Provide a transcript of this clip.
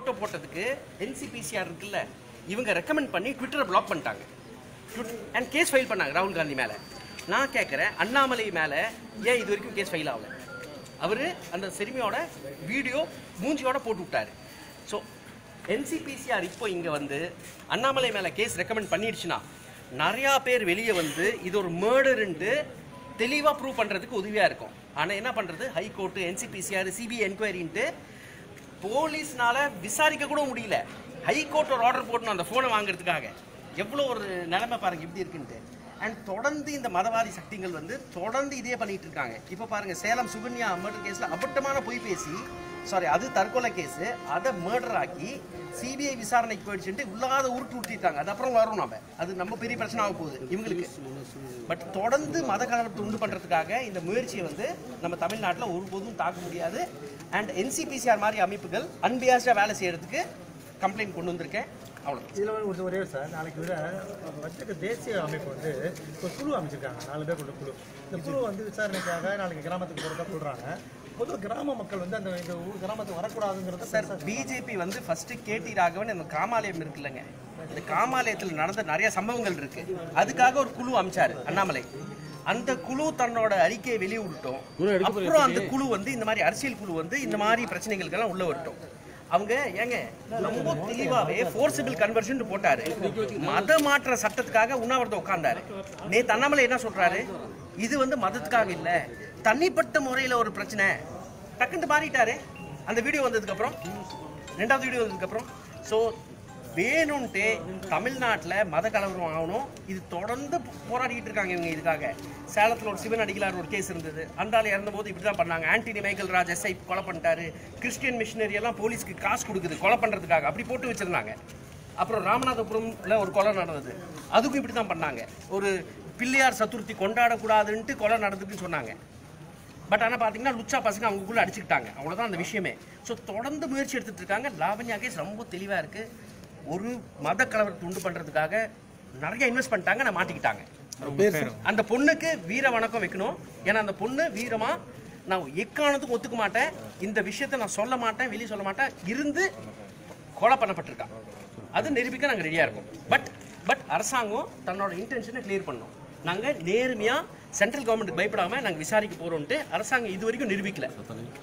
photo போட்டதுக்கு NCPCR இருக்குல்ல இவங்க ரெக்கமெண்ட் பண்ணி ட்விட்டரை பிளாக் பண்ணிட்டாங்க அண்ட் கேஸ் ஃபைல் பண்ணாங்க ராகுல் காந்தி மேலே நான் கேட்குறேன் அண்ணாமலை மேலே ஏன் இது வரைக்கும் கேஸ் ஃபைல் ஆகல அவர் அந்த சிறுமியோட வீடியோ மூஞ்சியோட போட்டு விட்டாரு ஸோ என்சிபிசிஆர் இப்போ இங்கே வந்து அண்ணாமலை மேலே கேஸ் ரெக்கமெண்ட் பண்ணிடுச்சுன்னா நிறையா பேர் வெளியே வந்து இது ஒரு மர்டருன்ட்டு தெளிவாக ப்ரூவ் பண்ணுறதுக்கு உதவியாக இருக்கும் ஆனால் என்ன பண்ணுறது ஹைகோர்ட்டு என்சிபிசிஆர் சிபிஐ என்கொயரின்ட்டு போலீஸ்னால விசாரிக்க கூட முடியல ஹைகோர்ட் ஒரு ஆர்டர் போடணும் அந்த ஃபோனை வாங்குறதுக்காக எவ்வளோ ஒரு நிலைமை பாருங்க எப்படி இருக்குன்ட்டு அண்ட் தொடர்ந்து இந்த மதவாதி சக்திகள் வந்து தொடர்ந்து இதே பண்ணிட்டு இருக்காங்க இப்போ பாருங்க சேலம் சுகன்யா மர்டர் கேஸ்ல அபட்டமான பொய் பேசி சாரி அது தற்கொலை கேஸ் அதை மர்டர் ஆக்கி சிபிஐ விசாரணைக்கு போயிடுச்சுட்டு உள்ளாத உருட்டு உருட்டிட்டாங்க அது அப்புறம் வரும் நம்ம அது நம்ம பெரிய பிரச்சனை ஆக போகுது இவங்களுக்கு பட் தொடர்ந்து மத கலவரத்தை உண்டு பண்றதுக்காக இந்த முயற்சியை வந்து நம்ம தமிழ்நாட்டில் ஒருபோதும் தாக்க முடியாது அண்ட் என்சிபிசிஆர் மாதிரி அமைப்புகள் அன்பியாஸ்டாக வேலை செய்யறதுக்கு கம்ப்ளைண்ட் கொண்டு வந்திருக்கேன் அவ்வளோ இதில் வந்து ஒரு ஒரே சார் நாளைக்கு விட வச்சுக்க தேசிய அமைப்பு வந்து ஒரு குழு அமைச்சிருக்காங்க நாலு பேர் கொண்ட குழு இந்த குழு வந்து விசாரணைக்காக நாளைக்கு கிராமத்துக்கு போகிறதா சொல்கிறாங்க பொதுவாக கிராம மக்கள் வந்து அந்த இந்த ஊர் கிராமத்துக்கு வரக்கூடாதுங்கிறத சார் பிஜேபி வந்து ஃபர்ஸ்ட் கேடி ராகவன் இந்த காமாலயம் இருக்குல்லங்க இந்த காமாலயத்தில் நடந்த நிறைய சம்பவங்கள் இருக்கு அதுக்காக ஒரு குழு அமைச்சாரு அண்ணாமலை அந்த குழு தன்னோட அறிக்கையை வெளியே விட்டோம் அப்புறம் அந்த குழு வந்து இந்த மாதிரி அரசியல் குழு வந்து இந்த மாதிரி பிரச்சனைகளுக்கெல்லாம் உள்ள வரட்டும் அவங்க ஏங்க ரொம்ப தெளிவாவே ஃபோர்சிபிள் கன்வர்ஷன் போட்டாரு மத மாற்ற சட்டத்துக்காக உண்ணாவிரதம் உட்கார்ந்தாரு நேத்து அண்ணாமலை என்ன சொல்றாரு இது வந்து மதத்துக்காக இல்ல தனிப்பட்ட முறையில ஒரு பிரச்சனை டக்குன்னு மாறிட்டாரு அந்த வீடியோ வந்ததுக்கு அப்புறம் ரெண்டாவது வீடியோ வந்ததுக்கு அப்புறம் ஸோ வேணும்ன்ட்டு தமிழ்நாட்டில் மத கலவரம் ஆகணும் இது தொடர்ந்து போராடிக்கிட்டு இருக்காங்க இவங்க இதுக்காக சேலத்தில் ஒரு சிவன் அடிகளார் ஒரு கேஸ் இருந்தது அந்த ஆள் இறந்தபோது இப்படி தான் பண்ணாங்க ஆண்டனி மைக்கேல் ராஜ் எஸ்ஐ கொலை பண்ணிட்டாரு கிறிஸ்டியன் மிஷினரி எல்லாம் போலீஸ்க்கு காசு கொடுக்குது கொலை பண்ணுறதுக்காக அப்படி போட்டு வச்சிருந்தாங்க அப்புறம் ராமநாதபுரம்ல ஒரு கொலை நடந்தது அதுக்கும் இப்படி தான் பண்ணாங்க ஒரு பிள்ளையார் சதுர்த்தி கொண்டாடக்கூடாதுன்ட்டு கொலை நடந்ததுன்னு சொன்னாங்க பட் ஆனால் பார்த்தீங்கன்னா லுச்சா பசங்க அவங்களுக்குள்ள அடிச்சுக்கிட்டாங்க அவ்வளோதான் அந்த விஷயமே ஸோ தொடர்ந்து முயற்சி எடுத்துட்டு இருக்காங்க லாவண்யா கேஸ் ரொம்ப தெளிவாக இருக்கு ஒரு மத கலவரத்தை உண்டு பண்ணுறதுக்காக நிறைய இன்வெஸ்ட் பண்ணிட்டாங்க நான் மாட்டிக்கிட்டாங்க அந்த பொண்ணுக்கு வீர வணக்கம் வைக்கணும் ஏன்னா அந்த பொண்ணு வீரமா நான் எக்காரணத்துக்கும் ஒத்துக்க மாட்டேன் இந்த விஷயத்தை நான் சொல்ல மாட்டேன் வெளியே சொல்ல மாட்டேன் இருந்து கொலை பண்ணப்பட்டிருக்கான் அது நிரூபிக்க நாங்கள் ரெடியாக இருக்கோம் பட் பட் அரசாங்கம் தன்னோட இன்டென்ஷனை கிளியர் பண்ணோம் நாங்கள் நேர்மையாக சென்ட்ரல் கவர்மெண்ட் பயப்படாமல் நாங்கள் விசாரிக்க போகிறோன்ட்டு அரசாங்கம் இது வரைக்கும் நிரூபிக்கல